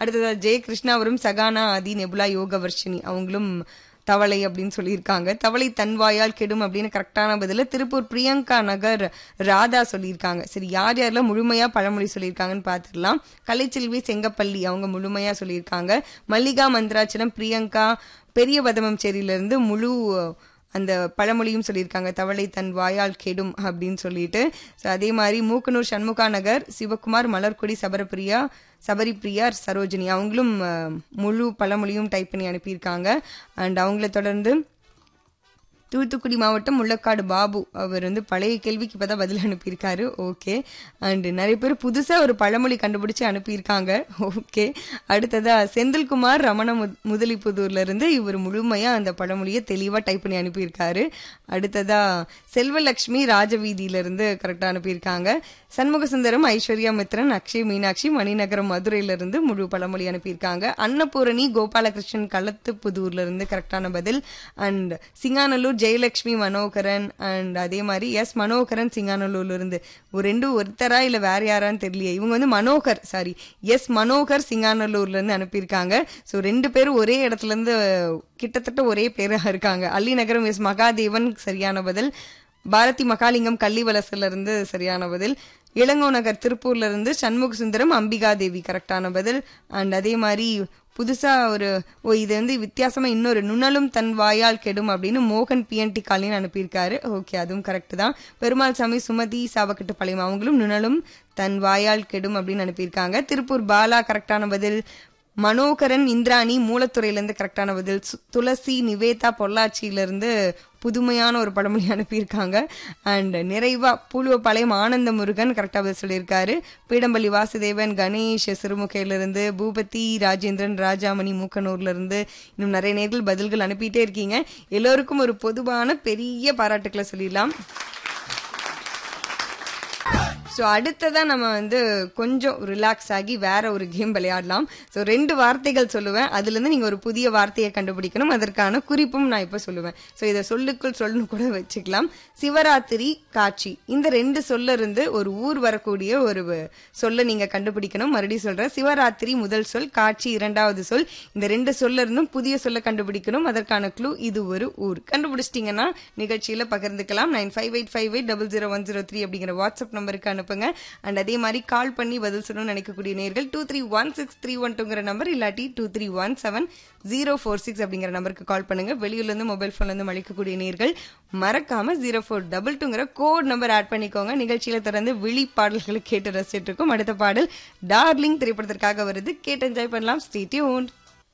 அடுத்ததா ஜெய கிருஷ்ணாவரும் சகானா ஆதி நெபுலா யோகவர்ஷினி அவங்களும் தவளை அப்படின்னு சொல்லியிருக்காங்க தவளை தன்வாயால் கெடும் அப்படின்னு கரெக்டான பதில திருப்பூர் பிரியங்கா நகர் ராதா சொல்லியிருக்காங்க சரி யார் யாரெல்லாம் முழுமையா பழமொழி சொல்லியிருக்காங்கன்னு பார்த்துடலாம் கலைச்செல்வி செங்கப்பள்ளி அவங்க முழுமையா சொல்லியிருக்காங்க மல்லிகா மந்திராச்சலம் பிரியங்கா பெரிய பதமச்சேரியிலிருந்து முழு அந்த பழமொழியும் சொல்லியிருக்காங்க தவளை தன் வாயால் கெடும் அப்படின்னு சொல்லிட்டு ஸோ அதே மாதிரி மூக்கனூர் சண்முகா நகர் சிவகுமார் மலர்கொடி சபரப்பிரியா சபரிப்பிரியா சரோஜினி அவங்களும் அஹ், முழு பழமொழியும் டைப் பண்ணி அனுப்பியிருக்காங்க அண்ட் அவங்கள தொடர்ந்து தூத்துக்குடி மாவட்டம் முள்ளக்காடு பாபு அவர் வந்து பழைய கேள்விக்கு இப்போ தான் பதில் அனுப்பியிருக்காரு ஓகே அண்ட் நிறைய பேர் புதுசாக ஒரு பழமொழி கண்டுபிடிச்சு அனுப்பியிருக்காங்க ஓகே அடுத்ததா செந்தில்குமார் ரமண முத் முதலிப்புதூர்ல இருந்து இவர் முழுமையாக அந்த பழமொழியை தெளிவாக டைப் பண்ணி அனுப்பியிருக்காரு அடுத்ததா செல்வலக்ஷ்மி ராஜவீதியிலிருந்து கரெக்டாக அனுப்பியிருக்காங்க சண்முக சுந்தரம் ஐஸ்வர்யா மித்ரன் அக்ஷய் மீனாட்சி மணிநகரம் மதுரையிலிருந்து முழு பழமொழி அனுப்பியிருக்காங்க அன்னபூரணி கோபாலகிருஷ்ணன் களத்து புதூர்ல இருந்து கரெக்டான பதில் அண்ட் சிங்கானல்லூர் ஜெயலட்சுமி மனோகரன் அண்ட் அதே மாதிரி எஸ் மனோகரன் சிங்கானல்லூர்ல இருந்து ஒரு ரெண்டு ஒருத்தரா இல்ல வேற யாரான்னு தெரியலையே இவங்க வந்து மனோகர் சாரி எஸ் மனோகர் சிங்கானல்லூர்ல இருந்து அனுப்பியிருக்காங்க ஸோ ரெண்டு பேரும் ஒரே இடத்துல இருந்து கிட்டத்தட்ட ஒரே பேரா இருக்காங்க அல்லி நகரம் எஸ் மகாதேவன் சரியான பதில் பாரதி மகாலிங்கம் கள்ளிவலசுல இருந்து சரியான பதில் இளங்கோ நகர் திருப்பூர்ல இருந்து சண்முக சுந்தரம் அம்பிகா தேவி கரெக்டான பதில் அண்ட் அதே மாதிரி புதுசா ஒரு ஓ இது வந்து வித்தியாசமா இன்னொரு நுணலும் தன் வாயால் கெடும் அப்படின்னு மோகன் பிஎன்டி காலின்னு அனுப்பியிருக்காரு ஓகே அதுவும் கரெக்ட் தான் பெருமாள் சாமி சுமதி சாவக்கட்டு பழையம் அவங்களும் நுணலும் தன் வாயால் கெடும் அப்படின்னு அனுப்பியிருக்காங்க திருப்பூர் பாலா கரெக்டான பதில் மனோகரன் இந்திராணி மூலத்துறையிலேருந்து கரெக்டான பதில் சு- துளசி நிவேதா பொள்ளாச்சியிலேருந்து புதுமையான ஒரு பழமொழி அனுப்பியிருக்காங்க அண்ட் நிறைவா பூலுவப்பாளையம் ஆனந்த முருகன் கரெக்டாக பதில் சொல்லியிருக்காரு பீடம்பள்ளி வாசுதேவன் கணேஷ் சிறுமுகையிலிருந்து பூபதி ராஜேந்திரன் ராஜாமணி மூக்கனூர்ல இருந்து இன்னும் நிறைய நேர்கள் பதில்கள் அனுப்பிட்டே இருக்கீங்க எல்லோருக்கும் ஒரு பொதுவான பெரிய பாராட்டுக்களை சொல்லிடலாம் ஸோ அடுத்ததான் நம்ம வந்து கொஞ்சம் ரிலாக்ஸ் ஆகி வேற ஒரு கேம் விளையாடலாம் ஸோ ரெண்டு வார்த்தைகள் சொல்லுவேன் அதுலேருந்து நீங்கள் ஒரு புதிய வார்த்தையை கண்டுபிடிக்கணும் அதற்கான குறிப்பும் நான் இப்போ சொல்லுவேன் ஸோ இதை சொல்லுக்குள் சொல்லணும் கூட வச்சுக்கலாம் சிவராத்திரி காட்சி இந்த ரெண்டு சொல்ல இருந்து ஒரு ஊர் வரக்கூடிய ஒரு வ- சொல்ல நீங்க கண்டுபிடிக்கணும் மறுபடியும் சொல்றேன் சிவராத்திரி முதல் சொல் காட்சி இரண்டாவது சொல் இந்த ரெண்டு சொல்ல இருந்தும் புதிய சொல்ல கண்டுபிடிக்கணும் அதற்கான க்ளூ இது ஒரு ஊர் கண்டுபிடிச்சிட்டீங்கன்னா நிகழ்ச்சியில பகிர்ந்துக்கலாம் nine five eight five eight double zero one zero three அப்படிங்கிற வாட்ஸ்அப் நம்பருக்கு அனுப்புங்க அண்ட் அதே மாதிரி கால் பண்ணி பதில் சொல்லணும்னு நினைக்கக்கூடிய நேர்கள் two three one six three one டூங்கிற நம்பர் இல்லாட்டி two three one seven zero four six அப்படிங்கிற நம்பருக்கு கால் பண்ணுங்க வெளியூர்ல இருந்து மொபைல் போன்ல இருந்து அழைக்கக்கூடிய நேர்கள் மறக்காம ஜீரோ ஃபோர் டபுள் டூங்கிற கோட் நம்பர் ஆட் பண்ணிக்கோங்க நிகழ்ச்சியில தொடர்ந்து விழி பாடல்களை கேட்டு ரசிச்சிட்டு இருக்கோம் அடுத்த பாடல் டார்லிங் திரைப்படத்திற்காக வருது கேட்டு என்ஜாய் பண்ணலாம் ஸ்டே டியூன்ட்